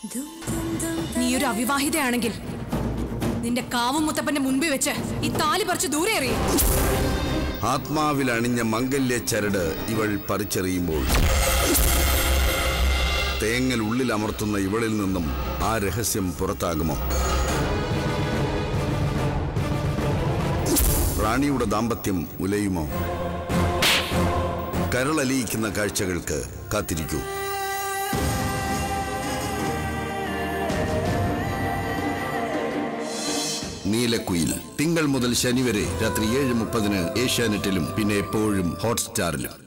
നീ ഒരു അവിവാഹിതയാണെങ്കിൽ നിന്റെ കാവും മുത്തപ്പന്റെ മുൻപിൽ വെച്ച് ഈ താലി പറിച്ച് ദൂരെ എറിയും ആത്മാവിൽ അണിഞ്ഞ മംഗല്യ ചരട് ഇവൾ പറിച്ചെറിയുമ്പോൾ തേങ്ങൽ ഉള്ളിൽ അമർത്തുന്ന ഇവളിൽ നിന്നും ആ രഹസ്യം പുറത്താകുമോ റാണിയുടെ ദാമ്പത്യം ഉലയുമോ കരളലിയിക്കുന്ന കാഴ്ചകൾക്ക് കാത്തിരിക്കൂ നീലക്കുയിൽ തിങ്കൾ മുതൽ ശനി വരെ രാത്രി ഏഴ് മുപ്പതിന് ഏഷ്യാനെറ്റിലും പിന്നെ എപ്പോഴും ഹോട്ട്സ്റ്റാറിലും